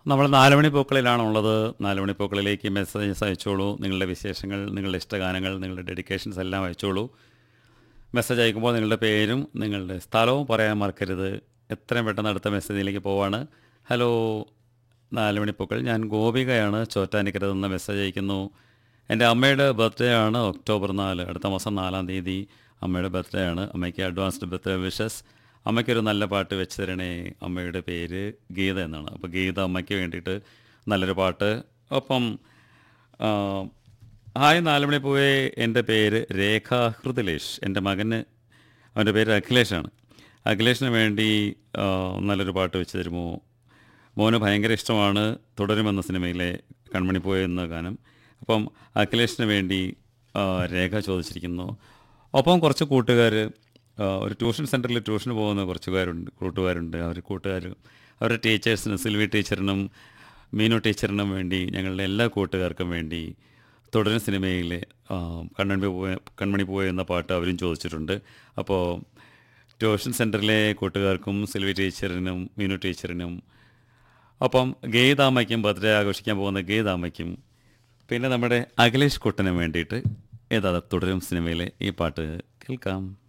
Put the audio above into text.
നമ്മൾ നാലുമണി പൂക്കളിലാണുള്ളത് നാലുമണി പൂക്കളിലേക്ക് മെസ്സേജസ് അയച്ചോളൂ നിങ്ങളുടെ വിശേഷങ്ങൾ നിങ്ങളുടെ ഇഷ്ടഗാനങ്ങൾ നിങ്ങളുടെ ഡെഡിക്കേഷൻസ് എല്ലാം അയച്ചോളൂ മെസ്സേജ് അയക്കുമ്പോൾ നിങ്ങളുടെ പേരും നിങ്ങളുടെ സ്ഥലവും പറയാൻ മറക്കരുത് എത്രയും പെട്ടെന്ന് അടുത്ത മെസ്സേജിലേക്ക് പോവാണ് ഹലോ നാലുമണി പൂക്കൾ ഞാൻ ഗോപികയാണ് ചോറ്റാനിക്കരയിൽ നിന്ന് മെസ്സേജ് അയക്കുന്നു എൻ്റെ അമ്മയുടെ ബർത്ത്ഡേ ആണ് ഒക്ടോബർ നാല് അടുത്ത മാസം നാലാം തീയതി അമ്മയുടെ ബർത്ത്ഡേ ആണ് അമ്മയ്ക്ക് അഡ്വാൻസ്ഡ് ബർത്ത്ഡേ വിഷസ് അമ്മയ്ക്കൊരു നല്ല പാട്ട് വെച്ച് തരണേ അമ്മയുടെ പേര് ഗീത എന്നാണ് അപ്പോൾ ഗീത അമ്മയ്ക്ക് വേണ്ടിയിട്ട് നല്ലൊരു പാട്ട് ഒപ്പം ആ, ഹായ് നാലുമണി പൂവേ എൻ്റെ പേര് രേഖ ഹൃദലേഷ് എൻ്റെ മകന് അവൻ്റെ പേര് അഖിലേഷാണ് അഖിലേഷിന് വേണ്ടി ആ, നല്ലൊരു പാട്ട് വെച്ച് തരുമോ മോന് ഭയങ്കര ഇഷ്ടമാണ് തുടരുമെന്ന സിനിമയിലെ കൺമണി പോയ എന്ന ഗാനം അപ്പം അഖിലേഷിന് വേണ്ടി ആ, രേഖ ചോദിച്ചിരിക്കുന്നു ഒപ്പം കുറച്ച് കൂട്ടുകാർ ഒരു ട്യൂഷൻ സെൻറ്ററിൽ ട്യൂഷന് പോകുന്ന കുറച്ചുകാരുണ്ട് കൂട്ടുകാരുണ്ട് അവർ കൂട്ടുകാർ അവരുടെ ടീച്ചേഴ്സിന് സിൽവി ടീച്ചറിനും മീനു ടീച്ചറിനും വേണ്ടി ഞങ്ങളുടെ എല്ലാ കൂട്ടുകാർക്കും വേണ്ടി തുടരും സിനിമയിലെ ആ, കണ്ണണി പോയ കൺമണി പോയ എന്ന പാട്ട് അവരും ചോദിച്ചിട്ടുണ്ട് അപ്പോൾ ട്യൂഷൻ സെൻറ്ററിലെ കൂട്ടുകാർക്കും സിൽവി ടീച്ചറിനും മീനു ടീച്ചറിനും ഒപ്പം ഗീതാമ്മയ്ക്കും ബർത്ത്ഡേ ആഘോഷിക്കാൻ പോകുന്ന ഗീതാമ്മയ്ക്കും പിന്നെ നമ്മുടെ അഖിലേഷ് കുട്ടനും വേണ്ടിയിട്ട് ഏതാ തുടരും സിനിമയിലെ ഈ പാട്ട് കേൾക്കാം